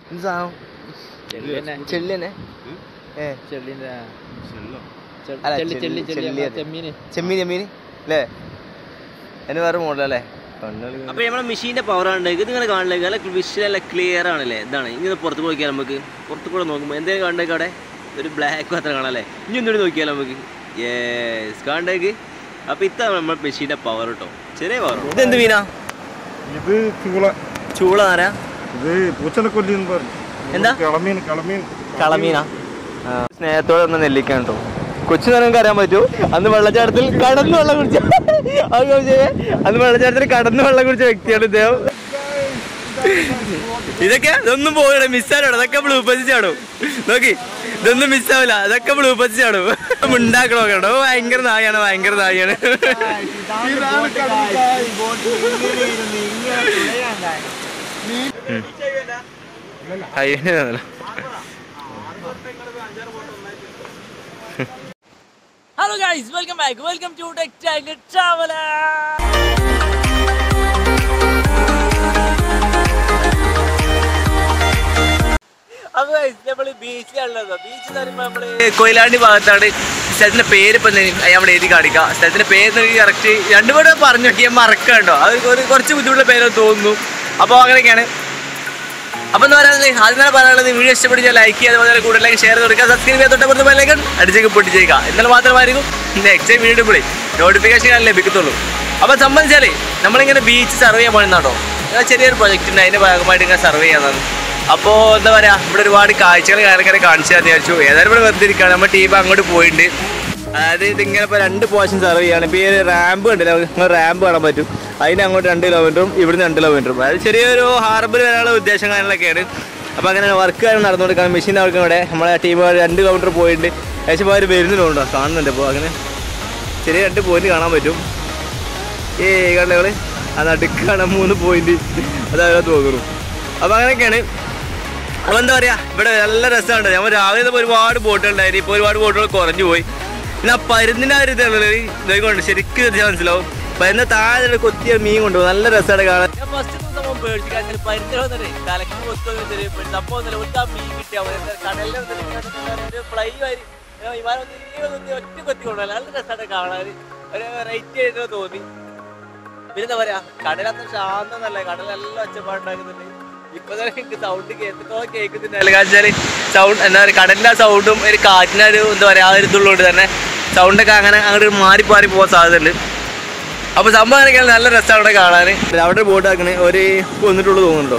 എന്ത് സാധനം ചെള്ളി തന്നെ ഏ ചെള്ളിന്റെ അല്ല, ചെള്ളി ചെള്ളി ചെള്ളി, ചെള്ളി ചെള്ളി അത്. ചെമ്മീന് ചെമ്മീൻ ചെമ്മീൻ അല്ലേ അതിന് വേറെ മോഡലല്ലേ കണ്ണുകള് അപ്പൊ നമ്മളെ മെഷീന്റെ പവർ ആണ് ഇത് ഇങ്ങനെ കാണില്ലേ നല്ല വിഷ്വൽ നല്ല ക്ലിയർ ആണല്ലേ ഇതാണ് ഇങ്ങനെ പുറത്ത് നോക്കിയാൽ നമുക്ക് പുറത്ത് കൂടെ നോക്കുമ്പോൾ എന്തെങ്കിലും കാണണ്ടേക്ക് അവിടെ ഒരു ബ്ലാക്ക് മാത്രം കാണാല്ലേ ഇനി ഒന്നുകൂടി നോക്കിയാൽ നമുക്ക് യേസ് കാണണ്ടേക്ക് അപ്പൊ ഇതാണ് നമ്മുടെ മെഷീന്റെ പവർ കേട്ടോ ചെറിയ പവർ ഇതെന്ത് മീനാ ഇത് ചൂള ചൂള ആരാ ഇത് പൂച്ചനക്കൊല്ലി എന്ന് പറയും എന്താ? കളമീൻ കളമീൻ കളമീനാ സ്നേഹത്തോടെ ഒന്ന് നെല്ലിക്കാൻ കേട്ടോ കൊച്ചു നിങ്ങൾക്ക് അറിയാൻ പറ്റൂ അന്ന് വെള്ളച്ചാട്ടത്തിൽ കടന്ന് വെള്ളം കുടിച്ച അത് ചോദിച്ചേ അന്ന് വെള്ളച്ചാട്ടത്തിൽ കടന്ന് വെള്ളം കുടിച്ച വ്യക്തിയാണ് ഇദ്ദേഹം ഇതൊക്കെ ഇതൊന്നും പോകണം മിസ്സാണോ അതൊക്കെ ബ്ലൂ പതിച്ചാണോ നോക്കി ഇതൊന്നും മിസ്സാവില്ല അതൊക്കെ ബ്ലൂ പതിച്ചാണോ ഉണ്ടാക്കണോ കേട്ടോ ഭയങ്കര നായാണ് ഭയങ്കര നായാണ് അയ്യോ hello guys welcome back welcome to textile traveller അപ്പൊ നമ്മൾ ബീച്ചിലുള്ളത് ബീച്ച് എന്ന് പറയുമ്പോൾ നമ്മള് കൊയിലാണ്ടി ഭാഗത്താണ് സ്ഥലത്തിന്റെ പേര് ഇപ്പൊ അവിടെ എഴുതി കാണിക്കാം സ്ഥലത്തിന്റെ പേര് കറക്റ്റ് രണ്ടുപേരും പറഞ്ഞു നോക്കി ഞാൻ മറക്കണ്ടോ അത് ഒരു കുറച്ച് ബുദ്ധിമുട്ടുള്ള പേരെന്ന് തോന്നുന്നു അപ്പോൾ അങ്ങനെയൊക്കെയാണ് അപ്പൊ എന്താ പറയുന്നത് ആദ്യം തന്നെ പറയാനുള്ളത് വീഡിയോ ഇഷ്ടപ്പെട്ട് ലൈക്ക് ചെയ്യുക അതുപോലെ കൂടുതലായി ഷെയർ കൊടുക്കുക സബ്സ്ക്രൈബ് ചെയ്യാൻ തൊട്ടപ്പുറത്ത് ബെല്ലൈക്കൺ അടിച്ചേക്ക് പൊട്ടിച്ചേക്കുക എന്നാൽ മാത്രമായിരിക്കും നെക്സ്റ്റ് വീഡിയോ ഇപ്പോഴേ നോട്ടിഫിക്കേഷൻ ഞാൻ ലഭിക്കത്തുള്ളൂ അപ്പൊ സംബന്ധിച്ചാലേ നമ്മളിങ്ങനെ ബീച്ച് സർവേ ചെയ്യാൻ പോകുന്നുണ്ടോ ചെറിയൊരു പ്രൊജക്റ്റ് ഉണ്ട് അതിന്റെ ഭാഗമായിട്ട് ഇങ്ങനെ സർവേ ചെയ്യുന്നതാണ് അപ്പോൾ എന്താ പറയാ ഇവിടെ ഒരുപാട് കാഴ്ചകൾ കാര്യങ്ങളൊക്കെ കാണിച്ചു തരാന്ന് വിചാരിച്ചു ഏതായാലും ഇവിടെ വെറുതെ ഇരിക്കുകയാണ് നമ്മുടെ ടീം അങ്ങോട്ട് പോയിട്ടുണ്ട് അതായത് ഇതിങ്ങനെ ഇപ്പോൾ രണ്ട് പോർഷൻ സർവ് ചെയ്യാണ് ഇപ്പോൾ ഈ ഒരു റാമ്പ് ഉണ്ടല്ലോ റാമ്പ് കാണാൻ പറ്റും അതിന് അങ്ങോട്ട് രണ്ട് കിലോമീറ്ററും ഇവിടുന്ന് രണ്ട് കിലോമീറ്ററും അതായത് ചെറിയൊരു ഹാർബർ വരാനുള്ള ഉദ്ദേശം കാര്യങ്ങളൊക്കെയാണ് അപ്പോൾ അങ്ങനെ വർക്ക് കാര്യം നടന്നുകൊടുക്കാൻ മെഷീൻ അവർക്ക് ഇവിടെ നമ്മളെ ടീം രണ്ട് കിലോമീറ്റർ പോയിട്ടുണ്ട് ഏകദേശം അവർ വരുന്നുണ്ടോ കാണുന്നുണ്ട് അപ്പോൾ അങ്ങനെ ചെറിയ രണ്ട് പോയിന്റ് കാണാൻ പറ്റും ഏ കണ്ടകള് ആ നടുക്കാണ് മൂന്ന് പോയിന്റ് അതവിടെ തോന്നുന്നു അപ്പോൾ അങ്ങനെയൊക്കെയാണ് അപ്പോൾ എന്താ പറയുക ഇവിടെ നല്ല രസമുണ്ട് നമ്മൾ രാവിലെ ഇതപ്പോൾ ഒരുപാട് ബോട്ടുകൾ ഉണ്ടായിരുന്നു ഇപ്പോൾ ഒരുപാട് ബോട്ടുകൾ കുറഞ്ഞു പോയി പിന്നെ ആ പരുന്നിൻ്റെ ആ ഒരു ഇതുള്ളത് ഇതൊക്കെ ശരിക്കും ശ്രദ്ധിച്ചാൽ മനസ്സിലാവും പരുന്ന താഴെ കൊത്തിയ മീൻ കൊണ്ടുപോകും നല്ല രസമാണ് കാണാൻ ഞാൻ ഫസ്റ്റ് സംഭവം പേടിച്ചു കാരണം പരിചയം വന്നിട്ട് തലക്ക് ഒത്തൊന്നും ചെറിയ സംഭവം ഒന്നുമില്ല ഒരു മീൻ കിട്ടിയാൽ കടലിൽ ഒരു ഫ്ലൈ വരി വിമാനം ഒന്ന് ഇങ്ങനെ ഒന്ന് ഒറ്റ കൊത്തി കൊണ്ടുപോകാൻ നല്ല രസമാണ് കാണാൻ ഒരു റേറ്റ് ആയിട്ട് തോന്നി പിന്നെന്താ പറയാ കടലത്ര ശാന്തന്നല്ല കടലെല്ലാം ഒച്ചപ്പാടുണ്ടാക്കുന്നുണ്ട് ഇപ്പൊ തന്നെ എനിക്ക് സൗണ്ട് കേട്ടോ കേൾക്കുന്നുണ്ട് വെച്ചാൽ സൗണ്ട് എന്താ പറയുക കടലിൻ്റെ ആ സൗണ്ടും ഒരു കാറ്റിൻ്റെ ഒരു എന്താ പറയുക ആ ഒരു ഇതുള്ളതുകൊണ്ട് തന്നെ സൗണ്ടൊക്കെ അങ്ങനെ അങ്ങോട്ട് മാറി മാറി പോകാൻ സാധ്യതയുണ്ട് അപ്പോൾ സംഭവം അങ്ങനെയൊക്കെയാണ് നല്ല രസമാണ് ഇവിടെ കാണാൻ അവിടെ ബോട്ട് ആക്കണേ ഒരു വന്നിട്ടുള്ളൂ തോന്നുന്നുണ്ടോ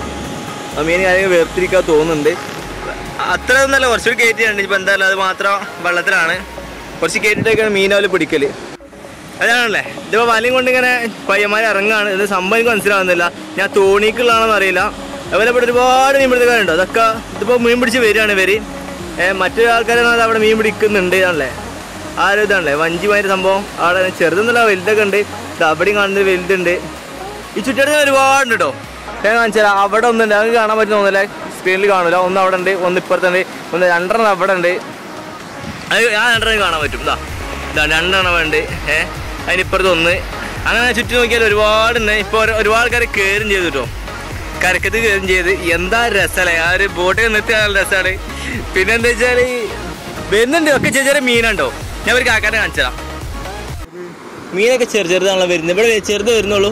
ആ മീൻ കാര്യങ്ങൾ വേർതിരിക്കാൻ തോന്നുന്നുണ്ട് അത്ര ഒന്നല്ല കുറച്ചുകൂടി കയറ്റിയുണ്ട് ഇപ്പം എന്തായാലും അത് മാത്രം വെള്ളത്തിലാണ് കുറച്ച് കയറ്റിട്ടൊക്കെയാണ് മീൻ അവല് പിടിക്കല് അതാണല്ലേ ഇതിപ്പോ വലയും കൊണ്ട് ഇങ്ങനെ പയ്യന്മാർ ഇറങ്ങാണ് ഇത് സംഭവം എനിക്ക് മനസ്സിലാവുന്നില്ല ഞാൻ തോണിക്കുള്ളതാണെന്ന് അറിയില്ല അതുപോലെ ഇവിടെ ഒരുപാട് മീൻ പിടുത്തക്കാരുണ്ട് അതൊക്കെ ഇതിപ്പോ മീൻ പിടിച്ച് വരികയാണ് ഇവര് ഏഹ് മറ്റു ആൾക്കാരൊന്നും അവിടെ മീൻ പിടിക്കുന്നുണ്ട് ആണല്ലേ ആ ഒരു ഇതാണല്ലേ വഞ്ചിമാര് സംഭവം അവിടെ ചെറുതൊന്നുമില്ല വലുതൊക്കെ ഉണ്ട് ഇത് അവിടെയും കാണുന്നത് വലുതുണ്ട് ഈ ചുറ്റടുത്ത് ഒരുപാടുണ്ട് കേട്ടോ ഞാൻ കാണിച്ചാൽ അവിടെ ഒന്നുണ്ട് അത് കാണാൻ പറ്റുന്ന തോന്നില്ല സ്ക്രീനിൽ കാണില്ല ഒന്ന് അവിടെ ഉണ്ട് ഒന്ന് ഇപ്പുറത്തുണ്ട് ഒന്ന് രണ്ടെണ്ണം അവിടെ ഉണ്ട് അത് ആ രണ്ടെണ്ണം കാണാൻ പറ്റും ഇതാ ഇതാ രണ്ടെണ്ണം ഉണ്ട് ഏ അതിനിപ്പുറത്ത് ഒന്ന് അങ്ങനെ ചുറ്റും നോക്കിയാൽ ഒരുപാടുണ്ട് ഇപ്പോൾ ഒരുപാട് ആൾക്കാർ കയറും ചെയ്തു കേട്ടോ കരക്കത്ത് കയറും ചെയ്ത് എന്താ രസമല്ലേ ആ ഒരു ബോട്ടിൽ നിർത്തി നല്ല രസമാണ് പിന്നെ എന്താ വെച്ചാൽ വരുന്നുണ്ട് ഒക്കെ ചെറിയ ചെറിയ മീനുണ്ടോ ഞാൻ ഒരു കാക്കാനെ കാണിച്ചതാ മീനൊക്കെ ചെറു ചെറുതാണല്ലോ വരുന്നത് ഇവിടെ ചെറുത് വരുന്നുള്ളൂ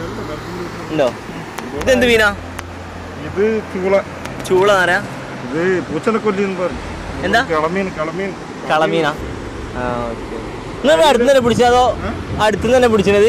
ഉണ്ടോ ഇതെന്ത് മീനാ ഇത് ചൂള ചൂള ആരാ ഇത് പൂച്ചനക്കൊല്ലി എന്ന് പറയും എന്താ? കളമീൻ കളമീൻ കളമീനാ ആ ഓക്കെ നിങ്ങൾ അടുത്ത് തന്നെ പിടിച്ചതോ അടുത്ത് തന്നെ പിടിച്ചത്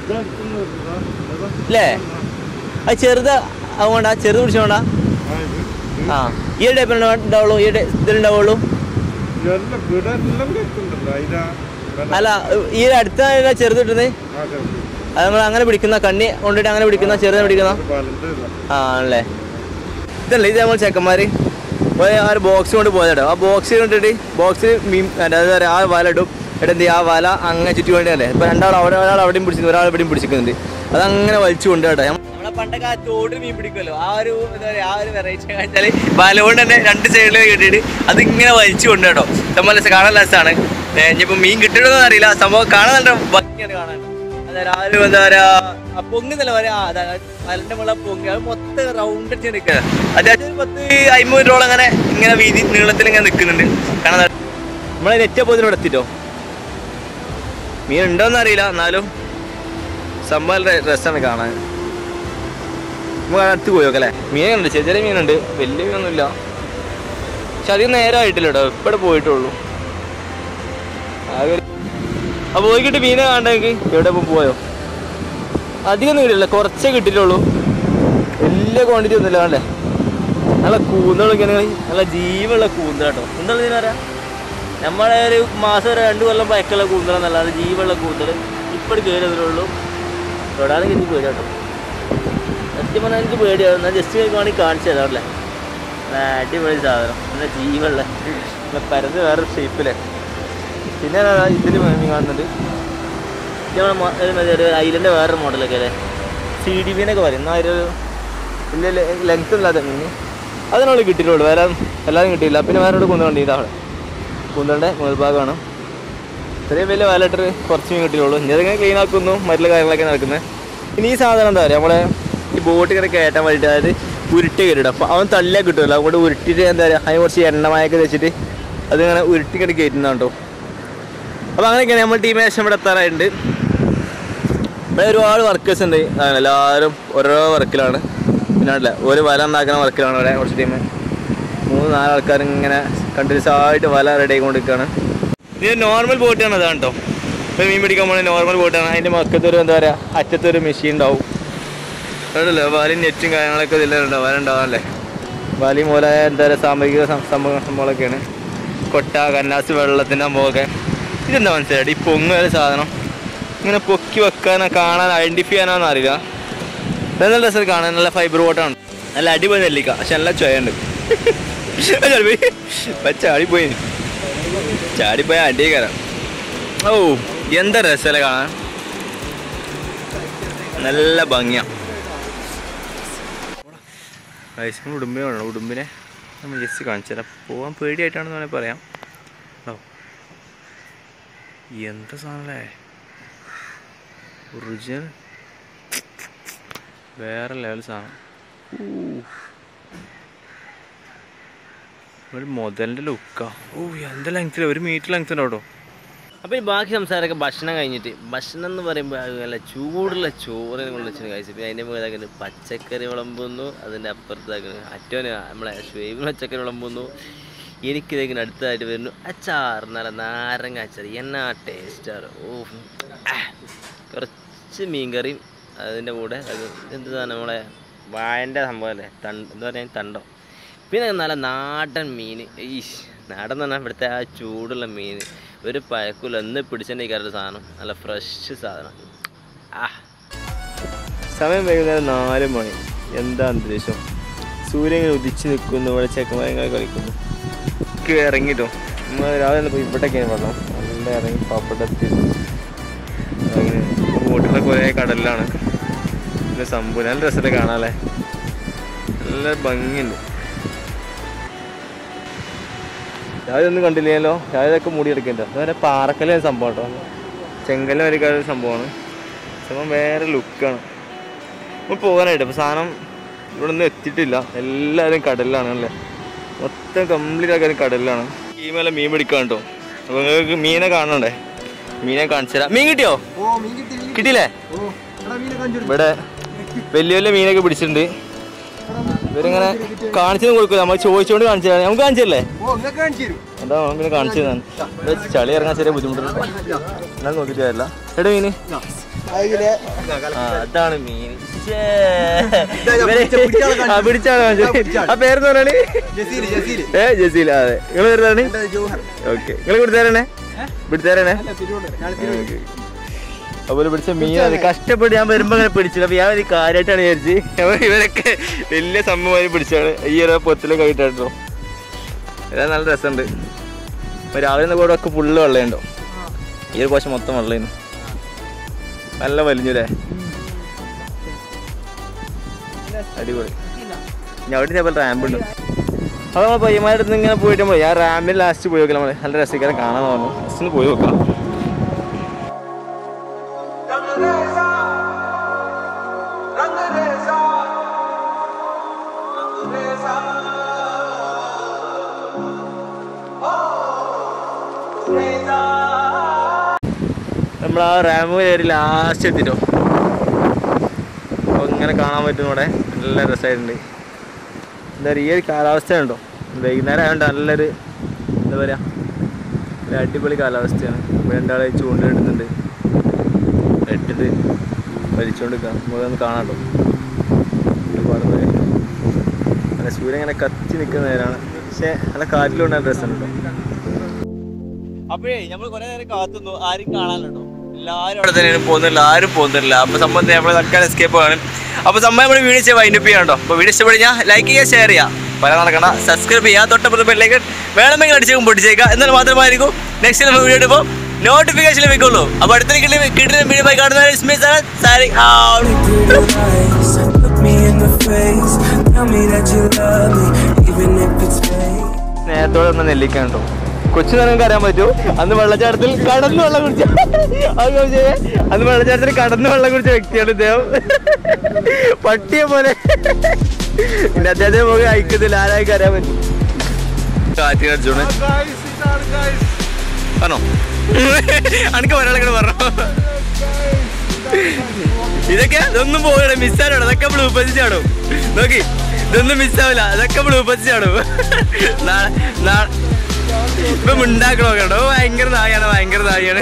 അല്ലേ അത് ചെറുത് അതുകൊണ്ടാ ചെറുത് പിടിച്ചോണ്ടാ ആ, ഇത് ഇത് ആ ഈ ടൈപ്പ് ഉണ്ടാവുള്ളൂ ഈ ഇതിലുണ്ടാവുള്ളൂ ഇതെല്ലാം വീടെല്ലാം കേൾക്കുന്നുണ്ടല്ലോ അതിനാ അല്ല ഈ അടുത്ത ചെറുത് കിട്ടുന്നത് ആ കേൾക്കും അത് നമ്മൾ അങ്ങനെ പിടിക്കുന്ന കണ്ണി കൊണ്ടിട്ട് അങ്ങനെ പിടിക്കുന്ന ചെറുതിനെ പിടിക്കുന്ന വലുത് ഇല്ല. ആ ആണല്ലേ ഇതല്ലേ ഇത് നമ്മൾ ചെക്കന്മാർ ഒരു ആ ഒരു ബോക്സ് കൊണ്ട് പോയതോ ആ ബോക്സ് കൊണ്ടിട്ട് ബോക്സ് മീൻ അതായത് പറയാ ആ വല ഇടും ഇവിടെ എന്ത് ചെയ്യും ആ വല അങ്ങനെ ചുറ്റി വേണ്ടിയല്ലേ ഇപ്പൊ രണ്ടാൾ അവിടെ ഒരാൾ അവിടെയും പിടിച്ചിട്ടുണ്ട് ഒരാൾ ഇവിടെയും പിടിച്ചിരിക്കുന്നുണ്ട് അത് അങ്ങനെ വലിച്ചു കൊണ്ട് കേട്ടോ നമ്മളെ പണ്ടൊക്കെ ആ തോട് മീൻ പിടിക്കുമല്ലോ ആ ഒരു എന്താ പറയുക ആ ഒരു വെറൈറ്റി വെച്ചാൽ വലകൊണ്ട് തന്നെ രണ്ട് സൈഡിൽ കിട്ടിയിട്ട് അതിങ്ങനെ വലിച്ചു കൊണ്ട് കേട്ടോ സംഭവം രസം കാണാൻ രസമാണ് ഇനിയിപ്പോൾ മീൻ കിട്ടണമെന്ന് അറിയില്ല സംഭവം കാണാൻ നല്ല ഭംഗിയാണ് കാണാൻ അതായത് ആ ഒരു എന്താ പറയാ ആ പൊങ്ങുന്നല്ല പറയാ അതായത് വലന്റെ മുള്ള പൊങ്ങി അത് മൊത്തം വെറുതെ റൗണ്ട് അടിച്ച് നിൽക്കുക അത്യാവശ്യം ഒരു പത്ത് അമ്പത് രൂപ അങ്ങനെ ഇങ്ങനെ വീതി നീളത്തിൽ ഇങ്ങനെ നിൽക്കുന്നുണ്ട് കാരണം ദാ നമ്മളെ നെറ്റ് പോയതിന് ഇവിടെ എത്തിട്ടോ മീൻ ഉണ്ടോന്ന് അറിയില്ല എന്നാലും സംഭവം രസമാണ് കാണാൻ നമുക്ക് അടുത്ത് പോയി നോക്കല്ലേ മീനുണ്ട് ചെറിയ ചെറിയ മീനുണ്ട് വലിയ മീനൊന്നുമില്ല പക്ഷെ അധികം നേരമായിട്ടില്ല കേട്ടോ ഇപ്പടെ പോയിട്ടുള്ളൂ ആകെ ഒരു- അപ്പൊ പോയിക്കിട്ട് മീനെ കാണണമെങ്കിൽ എവിടെ ഇപ്പം പോയോ അധികം നീടില്ല കുറച്ചേ കിട്ടിയിട്ടുള്ളൂ വലിയ ക്വാണ്ടിറ്റി ഒന്നുമില്ല കണ്ടേ നല്ല കൂന്തളൊക്കെ നല്ല ജീവുള്ള കൂന്തൽ കേട്ടോ കൂന്തൽ ഇതിന് പറയാ നമ്മളെ ഒരു മാസം ഒരു രണ്ട് കൊല്ലം പഴക്കുള്ള കൂന്തലെന്നല്ലാതെ ജീവുള്ള കൂന്തൽ ഇപ്പോഴും കയറി വരുള്ളൂ തൊടാതെ എനിക്ക് പേടി കേട്ടോ സത്യം പറഞ്ഞാൽ എനിക്ക് പേടിയാണ് ഞാൻ ജസ്റ്റ് വേണമെങ്കിൽ കാണിച്ചു തരാം അല്ലേ നല്ല അടിപൊളി സാധനം നല്ല ജീവുള്ള നല്ല പരന്ന് വേറെ ഷേപ്പിലെ പിന്നെ ഇതിൽ മീൻ കാണുന്നുണ്ട് ഇത് നമ്മളെ മ- ഒരു മറ്റേ ഒരു ഐലൻ്റെ വേറൊരു മോഡലൊക്കെ അല്ലേ സി ഡി ബിന്നൊക്കെ പറയും എന്നാൽ ഒരു വലിയ ലെങ്ത് ഇല്ലാത്ത മീൻ അതിനോട് കിട്ടിയിട്ടുള്ളൂ വേറെ എല്ലാവരും കിട്ടിയില്ല പിന്നെ വേറെ കൂന്തൽ ഉണ്ട് ഇതാണ് കൂന്തലിൻ്റെ മുകൾഭാഗമാണ് ഇത്രയും വലിയ വാലറ്റർ കുറച്ച് മീൻ കിട്ടിയുള്ളൂ ഇനി അതിങ്ങനെ ക്ലീൻ ആക്കുന്നു മറ്റുള്ള കാര്യങ്ങളൊക്കെ നടക്കുന്നത് ഇനി ഈ സാധനം എന്താ പറയുക നമ്മളെ ഈ ബോട്ട് ഇങ്ങനെ കയറ്റാൻ വേണ്ടിയിട്ട് അതായത് ഉരുട്ടി കയറ്റിടും അപ്പോൾ അവൻ തള്ളിയാൽ കിട്ടുമല്ലോ അങ്ങോട്ട് ഉരുട്ടിയിട്ട് എന്താ പറയുക അതിന് കുറച്ച് എണ്ണമയൊക്കെ വെച്ചിട്ട് അതിങ്ങനെ ഉരുട്ടി കിട്ടി കയറ്റുന്നതാണ് കേട്ടോ അപ്പോൾ അങ്ങനെയൊക്കെയാണ് നമ്മൾ ടീം ഏകദേശം ഇവിടെ എത്താറായിട്ടുണ്ട് ഇവിടെ ഒരുപാട് വർക്കേഴ്സ് ഉണ്ട് അങ്ങനെ എല്ലാവരും ഓരോ വർക്കിലാണ് പിന്നെ അല്ല ഒരു വല ഉണ്ടാക്കുന്ന വർക്കിലാണ് ഇവിടെ കുറച്ച് ടീം മൂന്ന് നാല് ആൾക്കാർ ഇങ്ങനെ കണ്ടിന്യൂസ് ആയിട്ട് വല റെഡി ആയിക്കൊണ്ടിരിക്കുകയാണ് ഇത് നോർമൽ ബോട്ടാണ് അതാണ് കേട്ടോ ഇപ്പോൾ മീൻ പിടിക്കാൻ പോണ നോർമൽ ബോട്ടാണ് അതിൻ്റെ മക്കത്തൊരു എന്താ പറയുക അറ്റത്തൊരു മെഷീൻ ഉണ്ടാവും അതല്ലേ വലയും നെറ്റും കാര്യങ്ങളൊക്കെ ഇതിലെല്ലാം ഉണ്ടാവും വല ഉണ്ടാവാനല്ലേ വലി മൂല എന്താ പറയുക സാമൂഹിക സം- സംഭവ സംഭവങ്ങളൊക്കെയാണ് കൊട്ട കന്നാസ് വെള്ളത്തിൻ്റെ സംഭവമൊക്കെ ഇതെന്താ മനസ്സിലായിട്ട് ഈ പൊങ്ങുന്ന സാധനം ഇങ്ങനെ പൊക്കി വെക്കാനോ കാണാൻ ഐഡൻറ്റിഫൈ ചെയ്യാനോന്ന് അറിയില്ല നല്ല രസം കാണാൻ നല്ല ഫൈബർ ബോട്ടാണ് നല്ല അടിപൊളി നെല്ലിക്ക പക്ഷെ നല്ല ചുവയുണ്ട് ചാടിപ്പോയി ചാടിപ്പോയ അടി കയറാം ഓ എന്താ രസമല്ലേ കാണാൻ നല്ല ഭംഗിയാ വയസ്സിന് ഉടുമ്പിനെ വേണം ഉടുമ്പിനെ നമ്മൾ ജസ്റ്റ് കാണിച്ചു തരാം പോകാൻ പേടിയായിട്ടാണെന്ന് വേണമെങ്കിൽ പറയാം ഓ എന്താ സാധനല്ലേ ഒറിജിനൽ വേറെ ലെവൽ സാധനം ഊ. ഒരു മുതലിൻ്റെ ലുക്കാ ഓ എന്താ ലെങ്ത്തിൽ ഒരു മീറ്റർ ലെങ്ത് ഉണ്ടോ കേട്ടോ അപ്പോൾ ഈ ബാക്കി സംസാരമൊക്കെ ഭക്ഷണം കഴിഞ്ഞിട്ട് ഭക്ഷണം എന്ന് പറയുമ്പോൾ അത് നല്ല ചൂടുള്ള ചോറ് കൊള്ളിച്ചിട്ട് കഴിച്ചു പിന്നെ അതിൻ്റെ മുകളിൽ പച്ചക്കറി വിളമ്പുന്നു അതിൻ്റെ അപ്പുറത്താക്കുന്നു അറ്റോന് നമ്മളെ ഷുവൈബിന് പച്ചക്കറി വിളമ്പുന്നു എനിക്കിതേക്കിന് അടുത്തതായിട്ട് വരുന്നു അച്ചാർ നല്ല നാരങ്ങ അച്ചാർ എന്നാ ടേസ്റ്റാറ് ഓ ആ. കുറച്ച് മീൻകറിയും അതിൻ്റെ കൂടെ അത് എന്താണ് നമ്മളെ വാഴൻ്റെ സംഭവമല്ലേ തണ്ട് എന്താ പറയുക തണ്ടോ പിന്നെ നല്ല നാടൻ മീൻ ഈശ് നാടൻ എന്ന് പറഞ്ഞാൽ ഇവിടുത്തെ ആ ചൂടുള്ള മീൻ ഒരു പഴക്കൂല എന്ന് പിടിച്ചിട്ടുണ്ടെങ്കിൽ സാധനം നല്ല ഫ്രഷ് സാധനം ആ സമയം വൈകുന്നേരം നാല് മണി എന്താ അന്തരീക്ഷം സൂര്യൻ ഇങ്ങനെ ഉദിച്ച് നിൽക്കുന്നു ഇവിടെ ചെക്കന്മാരെ കളിക്കുന്നു ഇറങ്ങിട്ടോ നമ്മൾ രാവിലെ പോയി ഇവിടേക്കാണ് വെള്ളം നല്ല ഇറങ്ങി പാപ്പട്ടെത്തി അങ്ങനെ ബോട്ടിലെ കുറേ കടലിലാണ് നല്ല സംഭവം നല്ല രസത്തിൽ കാണാല്ലേ നല്ല ഭംഗിയുണ്ട് രാവിലെ ഒന്നും കണ്ടില്ലല്ലോ രാവിലെയൊക്കെ മൂടി എടുക്കണ്ട അതുപോലെ പാറക്കല്ല് ഒരു സംഭവം കേട്ടോ ചെങ്കല്ല് വരിക്കാത്ത ഒരു സംഭവമാണ് സംഭവം വേറെ ലുക്കാണ് നമ്മൾ പോകാനായിട്ട് അപ്പോൾ സാധനം ഇവിടെ ഒന്നും എത്തിയിട്ടില്ല എല്ലാവരും കടലിലാണ് അല്ലേ മൊത്തം കംപ്ലീറ്റ് ആൾക്കാരും കടലിലാണ് ഈ മേലെ മീൻ പിടിക്കാൻ കേട്ടോ അപ്പോൾ നിങ്ങൾക്ക് മീനെ കാണണ്ടേ മീനെ കാണിച്ചു തരാം മീൻ കിട്ടിയോ കിട്ടിയില്ലേ ഇവിടെ വലിയ വലിയ മീനൊക്കെ പിടിച്ചിട്ടുണ്ട് ഇവരിങ്ങനെ കാണിച്ചു കൊടുക്കില്ല നമ്മൾ ചോദിച്ചുകൊണ്ട് കാണിച്ചു തരാം നമുക്ക് കാണിച്ചല്ലേ എന്താ നമുക്ക് കാണിച്ചു തരാൻ ഇവിടെ ചളി ഇറങ്ങാൻ ചെറിയ ബുദ്ധിമുട്ടുണ്ട് എന്നാ നോക്കിയിട്ട് കാര്യമില്ല എവിടെ മീന് ആ അതാണ് മീൻ ശ്ശേ. ഇവര് ആ, പിടിച്ചാണ് കാണിച്ചത്. ആ പേരെന്ന് പറഞ്ഞാണ് ഏ ജസീൽ അതെ നിങ്ങൾ വരുന്നതാണ് ഓക്കെ നിങ്ങൾ പിടിച്ചേരണേ പിടിച്ചേരണേ അതുപോലെ പിടിച്ച മീൻ അത് കഷ്ടപ്പെട്ട് ഞാൻ വരുമ്പോ അങ്ങനെ പിടിച്ചില്ല അപ്പൊ ഞാൻ ഒരു കാര്യമായിട്ടാണ് വിചാരിച്ച് അപ്പൊ ഇവരൊക്കെ വലിയ സംഭവമായി പിടിച്ചാണ് ഈ ഒരു പൊത്തിലൊക്കെ ആയിട്ടോ ഇതാ നല്ല രസമുണ്ട് അപ്പൊ രാവിലെ കൂടെ ഒക്കെ ഫുള്ള് വെള്ളമുണ്ടോ ഈ ഒരു കോശം മൊത്തം വെള്ളമായിരുന്നു നല്ല വലിഞ്ഞൂലേ അടിപൊളി ഞാൻ അവിടെ ഇതേപോലെ റാമ്പ് ഉണ്ട് അപ്പോൾ നമ്മൾ പയ്യന്മാരുടെ അടുത്ത് ഇങ്ങനെ പോയിട്ട് നമ്മൾ ഞാൻ റാമ്പിൽ ലാസ്റ്റ് പോയി നോക്കാം നമ്മൾ നല്ല രസിക്കാരെ കാണാൻ പറഞ്ഞു ജസ്റ്റ് ഒന്ന് പോയി നോക്കാം നമ്മൾ ആ റാമ് കയറി ലാസ്റ്റ് എത്തിട്ടോ അപ്പോൾ ഇങ്ങനെ കാണാൻ പറ്റും ഇവിടെ നല്ല രസമായിട്ടുണ്ട് എന്താ പറയുക ഈ ഒരു കാലാവസ്ഥ ഉണ്ടോ വൈകുന്നേരം ആയതുകൊണ്ട് നല്ലൊരു എന്താ പറയുക ഒരു അടിപൊളി കാലാവസ്ഥയാണ് ഇപ്പോൾ രണ്ടാളെ ചൂണ്ടിടുന്നുണ്ട് ഇട്ടിട്ട് വലിച്ചുകൊണ്ട് നിൽക്കാം നമുക്കൊന്ന് കാണാട്ടോ ഒരുപാട് പേര് അങ്ങനെ സൂര്യൻ ഇങ്ങനെ കത്തി നിൽക്കുന്ന നേരമാണ് പക്ഷേ നല്ല കാറ്റിലുണ്ട് നല്ല രസമുണ്ട് അപ്പോഴേ നമ്മൾ കുറെ നേരം കാത്തുന്നു ആരും കാണാനുണ്ടോ എല്ലാവരും അവിടെ തന്നെയാണ് പോകുന്നില്ല ആരും പോകുന്നില്ല അപ്പൊ സംഭവം നമ്മൾ തൽക്കാലം എസ്കേപ്പ് ആണ് അപ്പൊ സംഭവം നമ്മൾ വീഡിയോ ചെയ്യാൻ വൈൻഡപ്പ് ചെയ്യാണ്ടോ അപ്പൊ വീഡിയോ ഇഷ്ടപ്പെടുന്ന ലൈക്ക് ചെയ്യുക ഷെയർ ചെയ്യുക പല നടക്കണ്ട സബ്സ്ക്രൈബ് ചെയ്യുക തൊട്ടപ്പുറത്ത് ബെല്ലേക്ക് വേണമെങ്കിൽ അടിച്ചേക്കും പൊട്ടിച്ചേക്കുക എന്നാൽ മാത്രമായിരിക്കും നെക്സ്റ്റ് നമ്മൾ വീഡിയോ ഇടുമ്പോൾ നോട്ടിഫിക്കേഷൻ ലഭിക്കുള്ളൂ അപ്പൊ അടുത്ത കിട്ടുന്ന വീഡിയോ പോയി കാണുന്ന sari eyes. Look me in the face. Tell me that you love me, even if it's fake. നേരത്തോടെ ഒന്ന് നെല്ലിക്കാൻ കേട്ടോ കൊച്ചു നിങ്ങൾക്ക് അറിയാൻ പറ്റൂ അന്ന് വെള്ളച്ചാട്ടത്തിൽ കടന്ന് വെള്ളം കുടിച്ച അത് ചോദിച്ചേ അന്ന് വെള്ളച്ചാട്ടത്തിൽ കടന്ന് വെള്ളം കുടിച്ച വ്യക്തിയാണ് ഇദ്ദേഹം പട്ടിയെ പോലെ പിന്നെ അദ്ദേഹത്തെ പോയി അയക്കുന്നില്ല ആരായിക്ക് അറിയാൻ പറ്റും കാറ്റ് കടിച്ചോണ് പറഞ്ഞോ അനക്ക് ഒരാളെ പറഞ്ഞോ ഇതൊക്കെ ഇതൊന്നും പോകണ മിസ്സാണോ അതൊക്കെ ബ്ലൂ പതിച്ചാണോ നോക്കി ഇതൊന്നും മിസ്സാവില്ല അതൊക്കെ ബ്ലൂ പതിച്ചാണോ നാളെ നാളെ ഇപ്പൊ ഉണ്ടാക്കണോ കേട്ടോ ഭയങ്കര നായാണ് ഭയങ്കര നായാണ്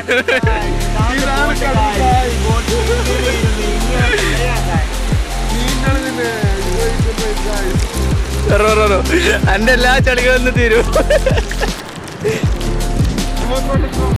അന്റെ എല്ലാ ചളികളും തീരും